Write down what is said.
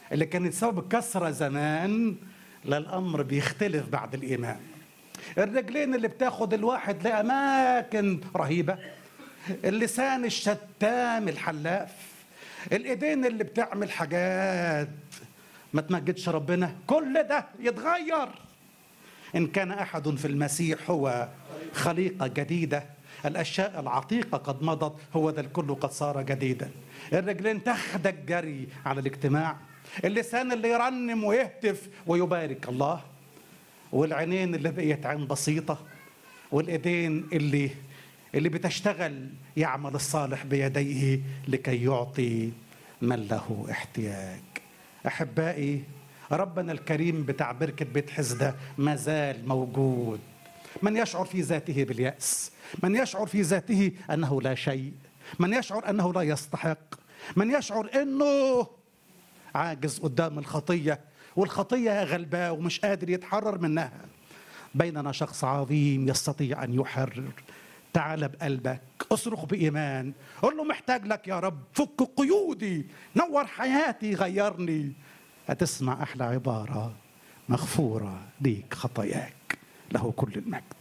اللي كانت سبب كسرة زمان للأمر بيختلف بعد الإيمان الرجلين اللي بتاخد الواحد لأماكن رهيبة اللسان الشتام الحلاف الإيدين اللي بتعمل حاجات ما تمجدش ربنا كل ده يتغير إن كان أحد في المسيح هو خليقة جديدة الأشياء العتيقة قد مضت هو ذا الكل قد صار جديدا الرجلين تاخدك جري على الاجتماع اللسان اللي يرنم ويهتف ويبارك الله والعينين اللي بقيت عين بسيطة والإيدين اللي اللي بتشتغل يعمل الصالح بيديه لكي يعطي من له احتياج أحبائي ربنا الكريم بتاع بركة بيت حزدة ما زال موجود من يشعر في ذاته باليأس من يشعر في ذاته أنه لا شيء من يشعر أنه لا يستحق من يشعر أنه عاجز قدام الخطية والخطية غلباه ومش قادر يتحرر منها بيننا شخص عظيم يستطيع أن يحرر تعال بقلبك اصرخ بإيمان قل له محتاج لك يا رب فك قيودي نور حياتي غيرني هتسمع أحلى عبارة مغفورة ليك خطاياك له كل المجد